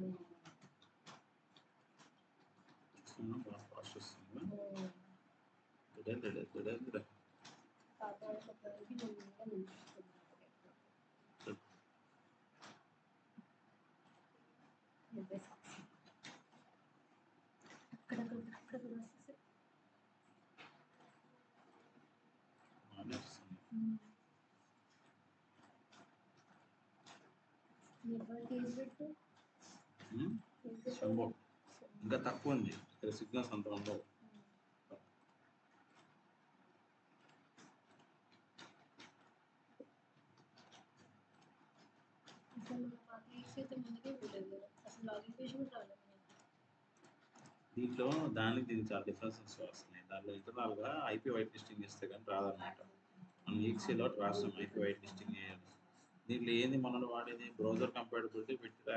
బాగా ఫాస్ట్ వస్తుంది దిడే దిడే దిడే దిడే పాపవాళ్ళ కొత్తకి నేను ఇంకా నిల్చుతున్నాను అక్కడక్కడ అక్కడక్కడ వస్తుంది బాగానే వస్తుంది ఎవరు కేసు పెట్టు ఉమ్, శంభో ఇంకా తక్కువ ఉంది ఇక్కడ సిగ్నల్స్ అంత ఉండవు అసలు మా కేసు అయితే ముందుకే పోలేదు కదా అసలు లాగిన్ పేజ్ కూడా రాలేదు దీంట్లో దానికి దీనికి చాలా డిఫరెన్సెస్ వస్తున్నాయి దాంట్లో ఇంటర్నల్గా ఐపీ వైట్ లిస్టింగ్ ఇస్తే కానీ రాదనమాట మనం ఈక్సీలో రాస్తాం ఐపీ వైట్ లిస్టింగ్ చేయాలి దీంట్లో ఏంది మనం వాడేది బ్రౌజర్ కంపాటబిలిటీ పెట్టి